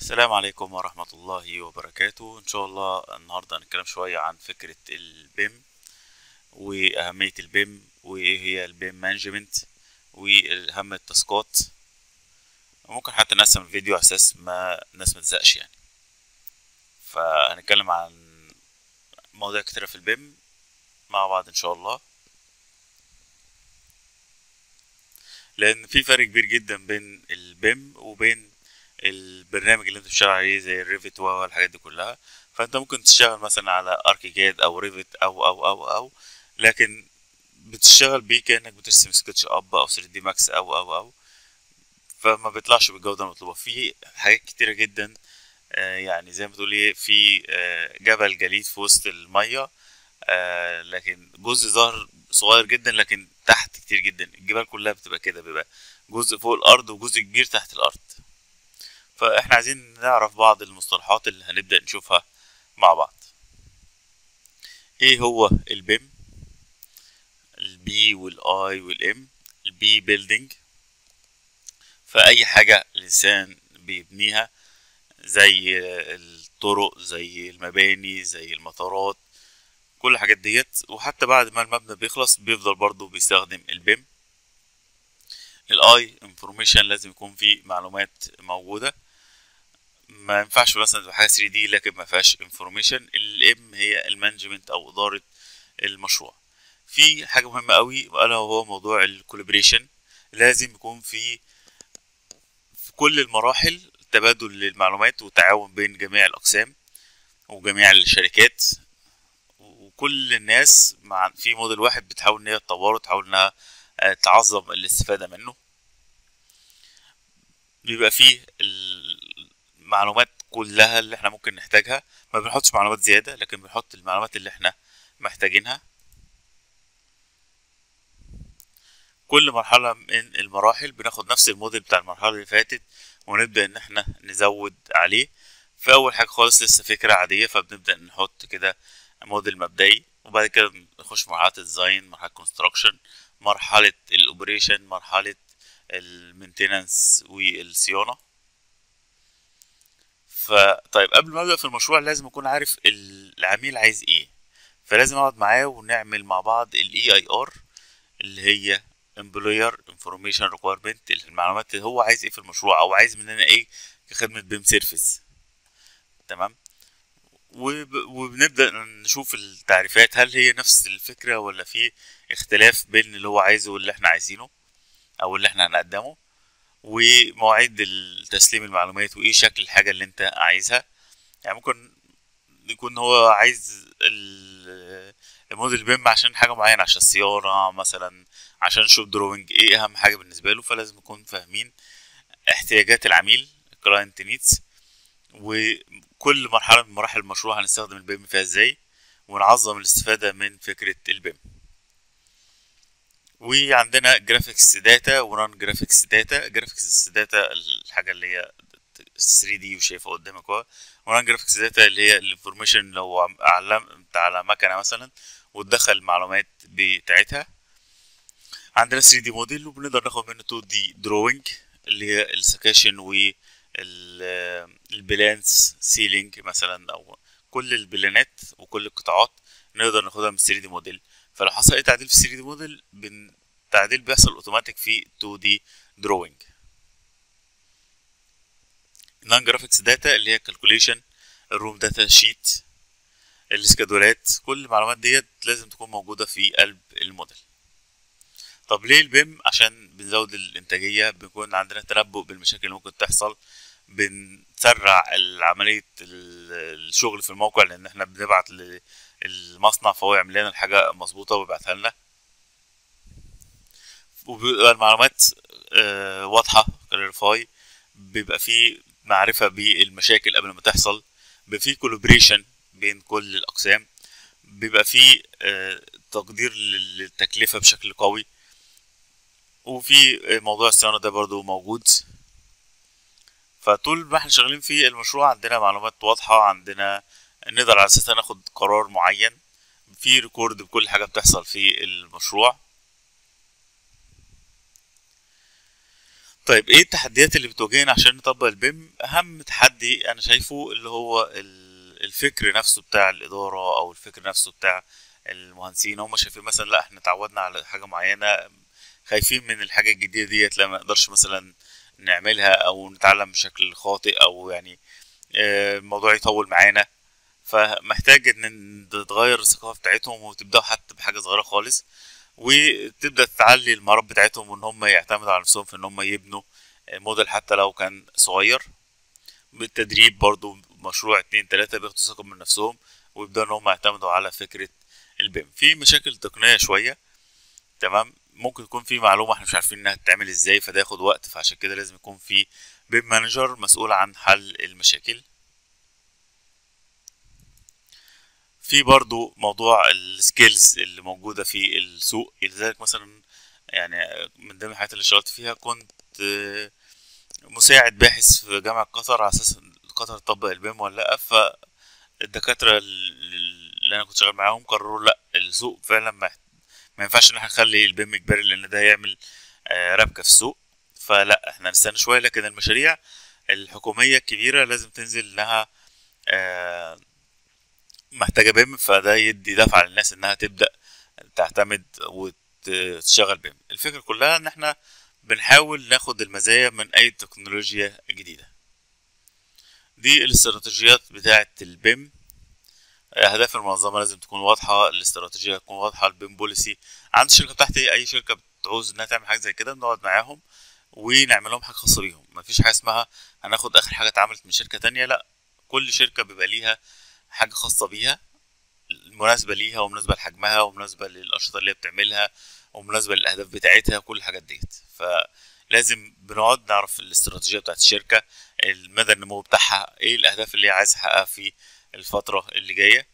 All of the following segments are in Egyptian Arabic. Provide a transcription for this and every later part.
السلام عليكم ورحمة الله وبركاته إن شاء الله النهاردة هنتكلم شوية عن فكرة البيم وأهمية البيم وإيه هي البيم مانجمنت وأهم التاسكات وممكن حتى نقسم الفيديو على أساس ما الناس متزهقش يعني فهنتكلم عن مواضيع كتيرة في البيم مع بعض إن شاء الله لأن في فرق كبير جدا بين البيم وبين البرنامج اللي انت بتشتغل عليه زي الريفت والحاجات دي كلها فانت ممكن تشتغل مثلا على اركيجاد او ريفت او او او او لكن بتشتغل بيه كانك بترسم سكتش اب او 3 دي ماكس او او او فما بيطلعش بالجوده المطلوبه في حاجات كتيره جدا آه يعني زي ما تقول ايه في آه جبل جليد في وسط الميه آه لكن جزء ظهر صغير جدا لكن تحت كتير جدا الجبال كلها بتبقى كده بيبقى جزء فوق الارض وجزء كبير تحت الارض فاحنا عايزين نعرف بعض المصطلحات اللي هنبدأ نشوفها مع بعض ايه هو البيم البي والاي والام البي بيلدينج فاي حاجة الانسان بيبنيها زي الطرق زي المباني زي المطارات كل الحاجات ديت وحتى بعد ما المبنى بيخلص بيفضل برضو بيستخدم البيم الاي انفورميشن لازم يكون فيه معلومات موجوده ما ينفعش مثلا تبقى حاجه 3 دي لكن ما فيهاش انفورميشن الام هي المانجمنت او اداره المشروع في حاجه مهمه قوي الا وهو موضوع الكولابريشن لازم يكون في في كل المراحل تبادل للمعلومات والتعاون بين جميع الاقسام وجميع الشركات وكل الناس مع في موديل واحد بتحاول ان هي تطوره تحاول انها تعظم الاستفادة منه بيبقى فيه المعلومات كلها اللي احنا ممكن نحتاجها ما بنحطش معلومات زيادة لكن بنحط المعلومات اللي احنا محتاجينها كل مرحلة من المراحل بناخد نفس الموديل بتاع المرحلة اللي فاتت ونبدأ ان احنا نزود عليه في اول حاجة خالص لسه فكرة عادية فبنبدأ نحط كده موديل مبدئي وبعد كده نخش مرحلة الديزاين مرحلة كونستراكشن مرحلة الأوبريشن مرحلة المينتيننس والصيانة فطيب قبل ما أبدأ في المشروع لازم أكون عارف العميل عايز إيه فلازم أقعد معاه ونعمل مع بعض ال EIR اللي هي Employer Information Requirement المعلومات اللي هو عايز إيه في المشروع أو عايز مننا إيه كخدمة بيم سيرفيس تمام وبنبدأ نشوف التعريفات هل هي نفس الفكرة ولا في اختلاف بين اللي هو عايزه واللي احنا عايزينه او اللي احنا هنقدمه ومواعيد تسليم المعلومات وايه شكل الحاجة اللي انت عايزها يعني ممكن يكون هو عايز الموديل بيم عشان حاجة معينة عشان الصيانة مثلا عشان شوب دروينج ايه اهم حاجة بالنسبة له فلازم نكون فاهمين احتياجات العميل client needs وكل مرحلة من مراحل المشروع هنستخدم البيم فيها ازاي ونعظم الاستفادة من فكرة البيم وعندنا جرافيكس داتا ونون جرافيكس داتا جرافيكس داتا الحاجة اللي هي 3 دي وشايفها قدامك اهو ونون جرافيكس داتا اللي هي الانفورميشن لو علمت على مكنة مثلا وتدخل المعلومات بتاعتها عندنا 3 دي موديل وبنقدر ناخد منه 2 دي دروينج اللي هي السكاشن و البلانس سيلينج مثلا او كل البلانات وكل القطاعات نقدر ناخدها من 3 دي موديل فلو حصل اي تعديل في 3 دي موديل التعديل بيحصل اوتوماتيك في 2 دي دروينج نون جرافيكس داتا اللي هي كالكوليشن الروم داتا شيت السكادولات كل المعلومات ديت لازم تكون موجودة في قلب الموديل طب ليه البيم عشان بنزود الانتاجية بيكون عندنا تنبؤ بالمشاكل اللي ممكن تحصل بنسرع عملية الشغل في الموقع لان احنا بنبعت للمصنع فهو يعمل لنا الحاجة مظبوطة ويبعتها لنا وبيبقى المعلومات واضحة كلاريفاي بيبقى في معرفة بالمشاكل قبل ما تحصل بيبقى في كولابريشن بين كل الأقسام بيبقى في تقدير للتكلفة بشكل قوي وفي موضوع الصيانة ده برضو موجود فطول ما احنا شغالين في المشروع عندنا معلومات واضحة عندنا نقدر على أساسها ناخد قرار معين في ريكورد بكل حاجة بتحصل في المشروع طيب ايه التحديات اللي بتواجهنا عشان نطبق البيم اهم تحدي انا شايفه اللي هو ال- الفكر نفسه بتاع الاداره او الفكر نفسه بتاع المهندسين هم شايفين مثلا لا احنا اتعودنا على حاجه معينه خايفين من الحاجه الجديده ديت لا ما نقدرش مثلا نعملها او نتعلم بشكل خاطئ او يعني آه، الموضوع يطول معانا فمحتاج ان تتغير الثقافه بتاعتهم وتبداوا حتى بحاجه صغيره خالص وتبدا تعلي المهارات بتاعتهم وان هم يعتمدوا على نفسهم في ان هم يبنوا موديل حتى لو كان صغير بالتدريب برضو مشروع اتنين تلاتة بياخدوا ثقة من نفسهم ويبدأوا ان هم يعتمدوا على فكرة البيم في مشاكل تقنية شوية تمام ممكن يكون في معلومة احنا مش عارفين انها تتعمل ازاي فده ياخد وقت فعشان كده لازم يكون في بيم مانجر مسؤول عن حل المشاكل في برضو موضوع السكيلز اللي موجودة في السوق لذلك مثلا يعني من ضمن الحاجات اللي اشتغلت فيها كنت آه، مساعد باحث في جامعة قطر على أساس إن قطر تطبق البيم ولا لأ فالدكاترة اللي أنا كنت شغال معاهم قرروا لأ السوق فعلا ما, ما ينفعش إن احنا نخلي البيم إجباري لأن ده هيعمل آه، ربكة في السوق فلأ احنا نستنى شوية لكن المشاريع الحكومية الكبيرة لازم تنزل إنها آه، محتاجة بيم فده يدي دفعة للناس إنها تبدأ تعتمد وتشتغل بيم الفكرة كلها إن احنا بنحاول ناخد المزايا من أي تكنولوجيا جديدة دي الاستراتيجيات بتاعة البيم أهداف المنظمة لازم تكون واضحة الاستراتيجية تكون واضحة البيم بوليسي عند الشركة بتاعتي أي شركة بتعوز إنها تعمل حاجة زي كده بنقعد معاهم ونعمل لهم حاجة خاصة بيهم مفيش حاجة اسمها هناخد آخر حاجة اتعملت من شركة تانية لأ كل شركة بيبقى ليها حاجة خاصة بيها مناسبة ليها ومناسبة لحجمها ومناسبة للأنشطة اللي هي بتعملها ومناسبة للأهداف بتاعتها كل الحاجات ديت فلازم بنقعد نعرف الاستراتيجية بتاعت الشركة المدى النمو بتاعها ايه الأهداف اللي هي عايز تحققها في الفترة اللي جاية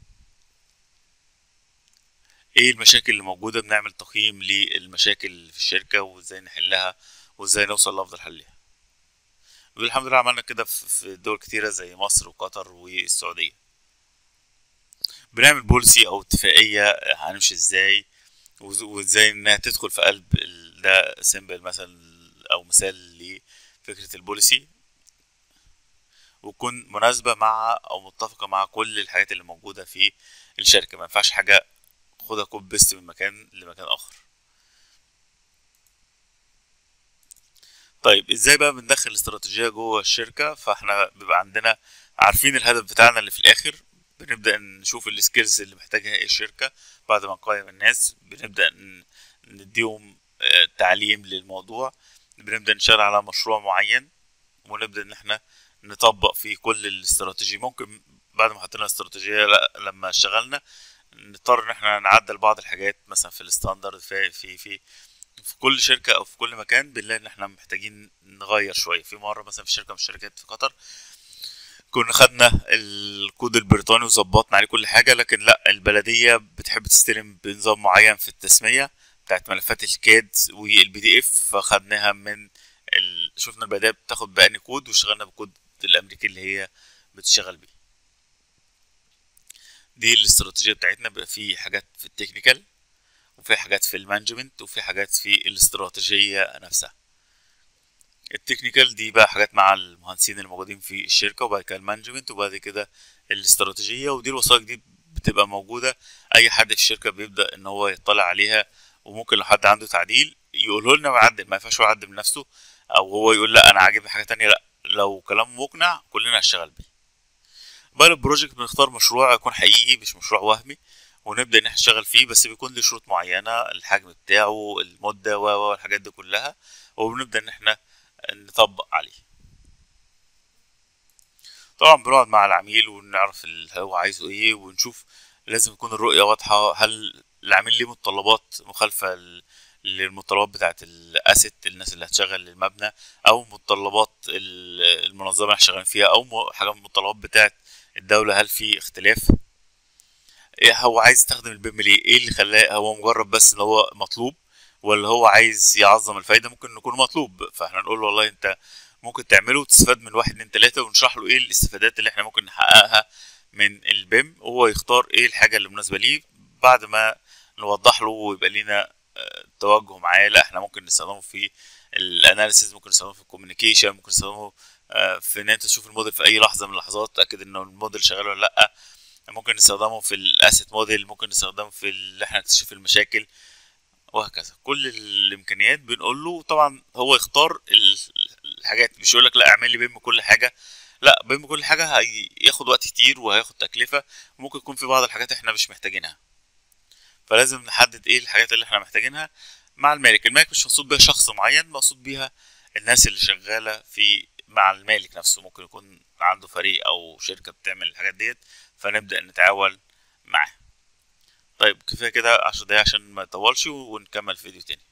ايه المشاكل اللي موجودة بنعمل تقييم للمشاكل اللي في الشركة وازاي نحلها وازاي نوصل لأفضل حلها والحمد لله عملنا كده في في دول كتيرة زي مصر وقطر والسعودية بنعمل بوليسي او اتفاقية هنمشي ازاي وز- وازاي انها تدخل في قلب ال- ده سيمبل مثلا او مثال لفكرة البوليسي وتكون مناسبة مع او متفقة مع كل الحاجات اللي موجودة في الشركة ما ينفعش حاجة خدها كوب بيست من مكان لمكان اخر طيب ازاي بقى بندخل الاستراتيجية جوه الشركة فاحنا بيبقى عندنا عارفين الهدف بتاعنا اللي في الاخر بنبدأ نشوف السكيلز اللي محتاجها ايه الشركة بعد ما نقيم الناس بنبدأ ن- نديهم آه، تعليم للموضوع بنبدأ نشتغل على مشروع معين ونبدأ ان احنا نطبق فيه كل الاستراتيجي ممكن بعد ما حطينا الاستراتيجية لا لما اشتغلنا نضطر ان احنا نعدل بعض الحاجات مثلا في الستاندرد في في في في كل شركة او في كل مكان بنلاقي ان احنا محتاجين نغير شوية في مرة مثلا في شركة من الشركات في قطر كنا خدنا الكود البريطاني وظبطنا عليه كل حاجة لكن لا البلدية بتحب تستلم بنظام معين في التسمية بتاعت ملفات الكاد والبي دي اف فخدناها من ال... شفنا البلدية بتاخد بأني كود واشتغلنا بالكود الأمريكي اللي هي بتشتغل بيه دي الاستراتيجية بتاعتنا بيبقى في حاجات في التكنيكال وفي حاجات في المانجمنت وفي حاجات في الاستراتيجية نفسها التكنيكال دي بقى حاجات مع المهندسين الموجودين في الشركة وبعد كده المانجمنت وبعد كده الاستراتيجية ودي الوثائق دي بتبقى موجودة أي حد في الشركة بيبدأ إن هو يطلع عليها وممكن لو حد عنده تعديل يقوله لنا ويعدل ما ينفعش هو يعدل من نفسه أو هو يقول لا أنا عاجبني حاجة تانية لا لو كلام مقنع كلنا هنشتغل بيه بقى البروجكت بنختار مشروع يكون حقيقي مش مشروع وهمي ونبدأ إن احنا نشتغل فيه بس بيكون له شروط معينة الحجم بتاعه المدة و و والحاجات دي كلها وبنبدأ إن احنا نطبق عليه طبعا بنقعد مع العميل ونعرف ال- هو عايزه ايه ونشوف لازم تكون الرؤية واضحة هل العميل ليه متطلبات مخالفة ل- للمتطلبات بتاعة الاسيت الناس اللي هتشغل المبنى او متطلبات ال- المنظمة اللي احنا شغالين فيها او م- حاجة من المتطلبات بتاعة الدولة هل في اختلاف إيه هو عايز يستخدم البيم ليه ايه اللي خلاه هو مجرد بس ان هو مطلوب ولا هو عايز يعظم الفايدة ممكن نكون مطلوب فاحنا نقول له والله انت ممكن تعمله وتستفاد من واحد اتنين تلاتة ونشرح له ايه الاستفادات اللي احنا ممكن نحققها من البيم وهو يختار ايه الحاجة اللي مناسبة ليه بعد ما نوضح له ويبقى لينا آه، توجه معاه لا احنا ممكن نستخدمه في الاناليسيز ممكن نستخدمه في الكوميونيكيشن ممكن نستخدمه آه، في ان انت تشوف الموديل في اي لحظه من اللحظات تاكد انه الموديل شغال ولا لا ممكن نستخدمه في الاسيت موديل ممكن نستخدمه في اللي احنا نكتشف المشاكل وهكذا كل الامكانيات بنقول له طبعا هو يختار ال- الحاجات مش يقول لك لا اعمل لي بيم كل حاجه لا بيم كل حاجه هياخد وقت كتير وهياخد تكلفه ممكن يكون في بعض الحاجات احنا مش محتاجينها فلازم نحدد ايه الحاجات اللي احنا محتاجينها مع المالك المالك مش مقصود بيها شخص معين مقصود بيها الناس اللي شغاله في مع المالك نفسه ممكن يكون عنده فريق او شركه بتعمل الحاجات ديت فنبدا نتعاون معاه طيب كفايه كده عشر دقايق عشان ما يطولش ونكمل فيديو تاني